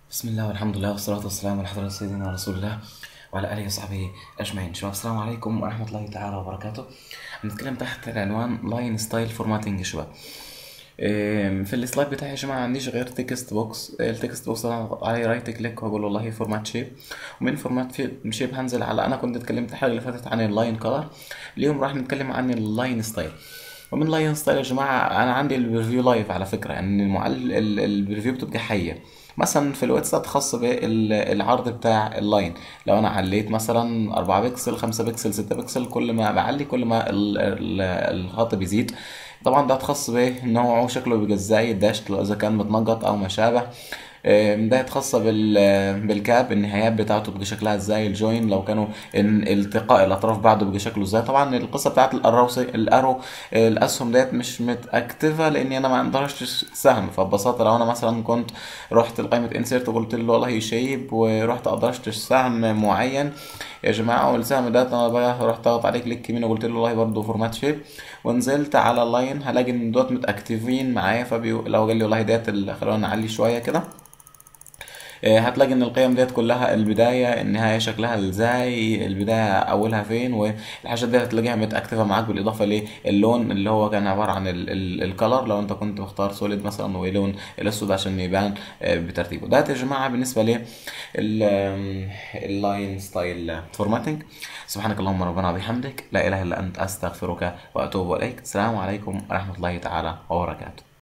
بسم الله والحمد لله والصلاة والسلام على حضرة سيدنا رسول الله وعلى آله وصحبه أجمعين شباب السلام عليكم ورحمة الله تعالى وبركاته هنتكلم تحت العنوان لاين ستايل فورماتنج شباب إيه، في السلايد بتاعي يا جماعة ما عنديش غير تكست بوكس التكست بوكس ده عليه رايت كليك وهقول والله فورمات شيب ومن فورمات شيب هنزل على انا كنت اتكلمت الحلقة اللي فاتت عن اللاين كلر اليوم راح نتكلم عن اللاين ستايل ومن لاين ستايل يا جماعة انا عندي البريفيو لايف على فكرة يعني المعل ال- البريفيو بتبقى حية مثلا في الواتساب خاص بالعرض بتاع اللاين لو انا عليت مثلا 4 بكسل 5 بكسل 6 بكسل كل ما بعلي كل ما ال- ال- الخط بيزيد طبعا ده خاص بنوعه شكله بيبقى ازاي الداش اذا كان متنجط او ما شابه آم، ده خاصة بال بالكاب النهايات بتاعته بيبقى شكلها ازاي الجوين لو كانوا ان التقاء الاطراف بعضه بيبقى شكله ازاي طبعا القصة بتاعت الارو الارو آه، الاسهم ديت مش متاكتفة لاني انا ما عندهاش سهم فببساطة لو انا مثلا كنت رحت لقائمة انسيرت وقلت له والله شيب ورحت ادرجت سهم معين يا جماعة والسهم ده انا بقى رحت اضغط عليه كليك يمين وقلت له والله برضه فورمات شيب ونزلت على اللاين هلاقي ان دوت متاكتفين معايا فبيو لو قال لي والله ديت ال- خلونا نعلي شوية كده آه، هتلاقي ان القيم ديت كلها البدايه النهايه شكلها ازاي البدايه اولها فين والحاجات دي هتلاقيها متاكتفه معاك بالاضافه للون اللي هو كان عباره عن الكلر لو انت كنت مختار سوليد مثلا ولون الاسود عشان يبان آه، بترتيبه ده يا جماعه بالنسبه ل اللاين ستايل فورماتنج سبحانك اللهم ربنا وبحمدك لا اله الا انت استغفرك واتوب اليك السلام عليكم ورحمه الله تعالى وبركاته